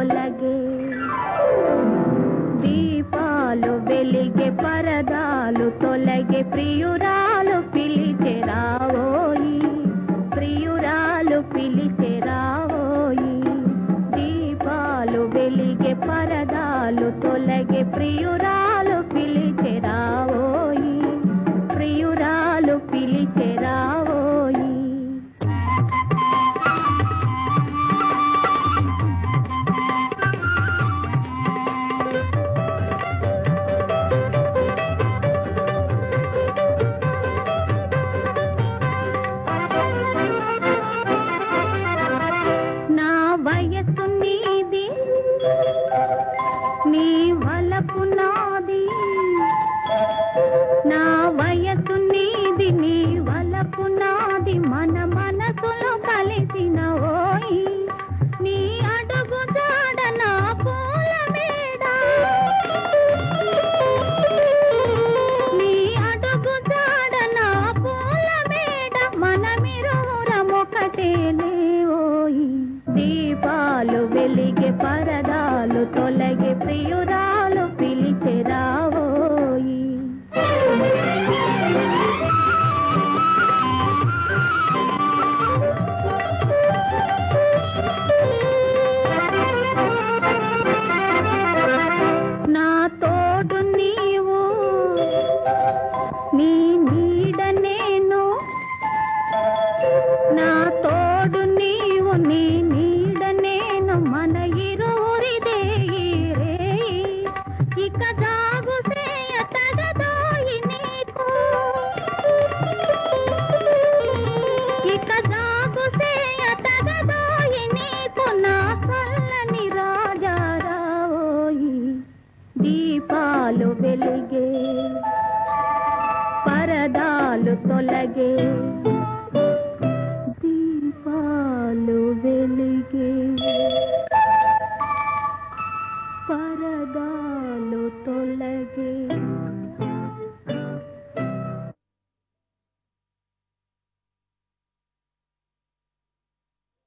తొలగే దీపాలు వెలిగే పరదాలు తొలగే ప్రియురాలు పిలిచే రావోయి ప్రియురాలు పిలిచే రావోయి దీపాలు వెలిగే పరదాలు తొలగే ప్రియురాలు పిలిచే రావోయి ప్రియురాలు పిలిచే రావోయి నా వయసు నీది నీ వలపు నాది నా వయసు నీది నీ వలపు నాది మన మనసులో కలిసిన ఓయి నీ అడుగు జాడ నా పూల మేడ నీ అడుగు జాడ నా పూల మేడ మనమిరువురమొకటేలే ఓయి దీపాలు వెలిగే పరదాలు తొలగే ప్రియురాలు పిలిచే రావోయి నా తోడు నీవు నీ నీడ నేను నా తోడు నీవు నీ నీడ నేను మన ఇరువురిదే ఈ రేయి. ఇక జాగు సేయ తగదోయి నీకు ఇక జాగు సేయ తగదోయి నీకు నా చల్లని రాజా రావోయి దీపాలు వెలిగే పరదాలు తొలగే